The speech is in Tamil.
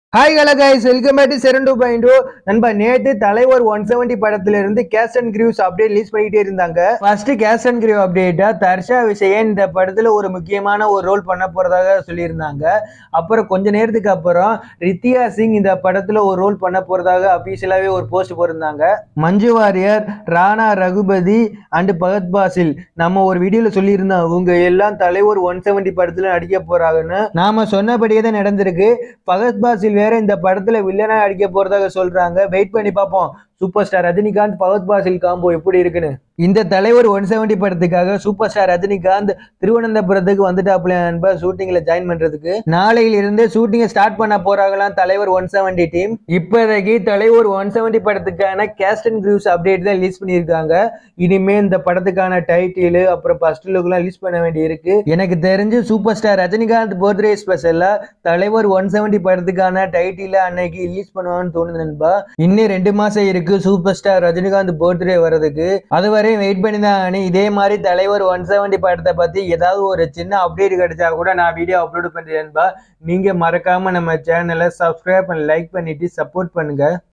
Hi hello guys welcome back to செரன் டூ பாயிண்ட் நண்பா நேத்து தலைவர் ஒன் செவன்டி படத்துல இருந்து cast and crews update release பண்ணிட்டே இருந்தாங்க ஃபர்ஸ்ட் கேஸ்ட் அண்ட் கிரிவ் அப்டேட்டா தர்ஷா விஷயன் இந்த படத்துல ஒரு முக்கியமான ஒரு ரோல் பண்ண போறதாக சொல்லியிருந்தாங்க அப்புறம் கொஞ்ச நேரத்துக்கு அப்புறம் ரித்தியா சிங் இந்த படத்துல ஒரு ரோல் பண்ண போறதாக அபிஷியலாவே ஒரு போஸ்ட் போட்டிருந்தாங்க மஞ்சு வாரியர் ராணா ரகுபதி அண்ட் பகத் பாசில் நம்ம ஒரு வீடியோல சொல்லியிருந்தோம் அவங்க எல்லாம் தலைவர் ஒன் செவன்டி படத்துல நடிக்க போறாங்கன்னு நாம சொன்னபடியே தான் நடந்திருக்கு பகத் பாசில் வேற இந்த படத்துல வில்லனா அடிக்க போறதாக சொல்றாங்க வெயிட் பண்ணி பார்ப்போம் super star Rajinikanth Fahadh Faasil combo எப்படி இருக்குன்னு இந்த தலைவர் ஒன் செவன்டி படத்துக்காக சூப்பர் ஸ்டார் ரஜினிகாந்த் திருவனந்தபுரத்துக்கு வந்துட்டாப்ல நண்பா ஷூட்டிங்ல ஜாயின் பண்றதுக்கு நாளையில இருந்து ஷூட்டிங்கை ஸ்டார்ட் பண்ண போறாங்களாம் தலைவர் ஒன் செவன்டி டீம் இப்போதைக்கு தலைவர் ஒன் செவன்டி படத்துக்கான கேஸ்ட் அண்ட் கிரூஸ் அப்டேட் தான் ரிலீஸ் பண்ணியிருக்காங்க இனிமே இந்த படத்துக்கான டைட்டில் அப்புறம் ஃபர்ஸ்ட் லுக்லாம் ரிலீஸ் பண்ண வேண்டி இருக்கு எனக்கு தெரிஞ்சு சூப்பர் ஸ்டார் ரஜினிகாந்த் பர்த்டே ஸ்பெஷலா தலைவர் ஒன் செவன்டி படத்துக்கான டைட்டில் அன்னைக்கு ரிலீஸ் பண்ணுவான்னு தோணுது நண்பா இன்னும் ரெண்டு மாசம் இருக்கு சூப்பர் ஸ்டார் ரஜினிகாந்த் பர்த்டே வர்றதுக்கு அது வரையும் வெயிட் பண்ணி தான் ஆகணும். இதே மாதிரி தலைவர் ஒன் செவன்டி படத்தை பத்தி ஏதாவது ஒரு சின்ன அப்டேட் கிடைச்சா கூட நான் வீடியோ அப்லோட் பண்றேன் நண்பா நீங்க மறக்காம நம்ம சேனலை சப்ஸ்கிரைப் பண்ணி லைக் பண்ணிட்டு சப்போர்ட் பண்ணுங்க